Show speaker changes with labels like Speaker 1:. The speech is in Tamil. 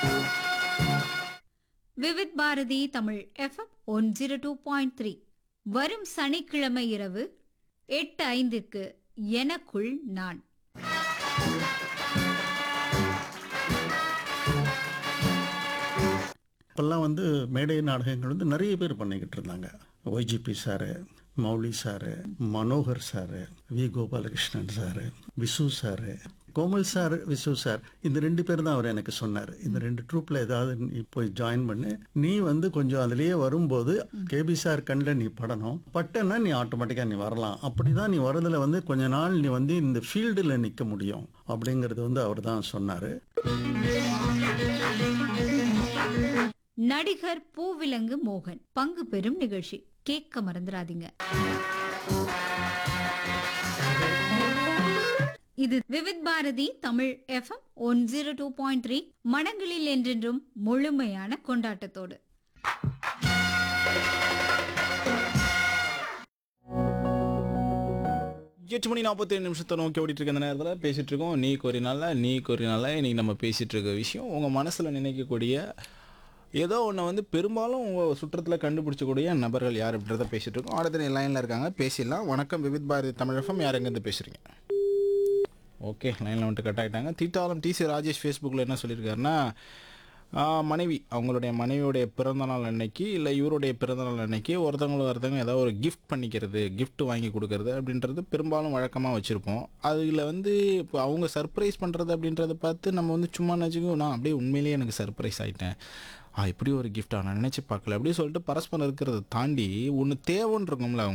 Speaker 1: Vividh Bharati Tamil FM one zero two point three வரும் சனிக்கிழமை இரவு எட்டு ஐந்திற்கு எனக்குள் நான்
Speaker 2: அப்போல்லாம் வந்து மேடை நாடகங்கள் வந்து நிறைய பேர் பண்ணிக்கிட்டு இருந்தாங்க YGP sir Mouli sir Manohar sir V Gopalakrishnan sir Visu sir Komal sir Visu sir இந்த ரெண்டு பேர் தான் அவர் எனக்கு சொன்னார் இந்த ரெண்டு ட்ரூப்பில் ஏதாவது நீ போய் ஜாயின் பண்ணு நீ வந்து கொஞ்சம் அதுலேயே வரும்போது கேபி சார் கண்ணில் நீ படணும் பட்டன்னா நீ ஆட்டோமேட்டிக்காக நீ வரலாம் அப்படி தான் நீ வரதுல வந்து கொஞ்ச நாள் நீ வந்து இந்த ஃபீல்டில் நிற்க முடியும் அப்படிங்கிறது வந்து அவர் தான் சொன்னார்
Speaker 1: நடிகர் பூவிலங்கு மோகன் பங்கு பெறும் நிகழ்ச்சி கேட்க மறந்துடாதீங்க இது Vividh Bharati Tamil FM one zero two point three மனங்களில் என்றென்றும் முழுமையான கொண்டாட்டத்தோடு
Speaker 3: எட்டு மணி நாற்பத்தேழு நிமிஷத்தை நோக்கி ஓடிட்டு இருக்க அந்த நேரத்தில் பேசிட்டு இருக்கோம் நீ கோரினால நீ கோரினால இன்னைக்கு நம்ம பேசிட்டு இருக்க விஷயம் உங்கள் மனசில் நினைக்கக்கூடிய ஏதோ ஒன்று வந்து பெரும்பாலும் உங்கள் சுற்றத்தில் கண்டுபிடிச்சக்கூடிய நபர்கள் யார் அப்படின்றத பேசிட்டு இருக்கோம் அடுத்த லைனில் இருக்காங்க பேசிடலாம் வணக்கம் விவித் பாரதி தமிழகம் யார் எங்கேருந்து பேசுகிறீங்க ஓகே லைனில் வந்துட்டு கட் ஆகிட்டாங்க தீட்டாலம் டிசி ராஜேஷ் ஃபேஸ்புக்கில் என்ன சொல்லியிருக்காருன்னா ஆ, மனைவி அவங்களுடைய மனைவியுடைய பிறந்தநாள் அன்னைக்கு இல்லை இவருடைய பிறந்தநாள் அன்னைக்கு ஒருத்தவங்களுக்கு ஒருத்தவங்க ஏதாவது ஒரு கிஃப்ட் பண்ணிக்கிறது gift வாங்கி கொடுக்கறது அப்படின்றது பெரும்பாலும் வழக்கமாக வச்சுருப்போம் அதில் வந்து இப்போ அவங்க சர்ப்ரைஸ் பண்ணுறது அப்படின்றத பார்த்து நம்ம வந்து சும்மா நினச்சிக்கோ நான் அப்படியே உண்மையிலேயே எனக்கு சர்ப்ரைஸ் ஆகிட்டேன் ஆ இப்படி ஒரு கிஃப்டா நான் நினச்சி பார்க்கல அப்படி சொல்லிட்டு பரஸ்பரம் இருக்கிறத தாண்டி ஒன்று தேவைன்னு இருக்கும்ல அவங்க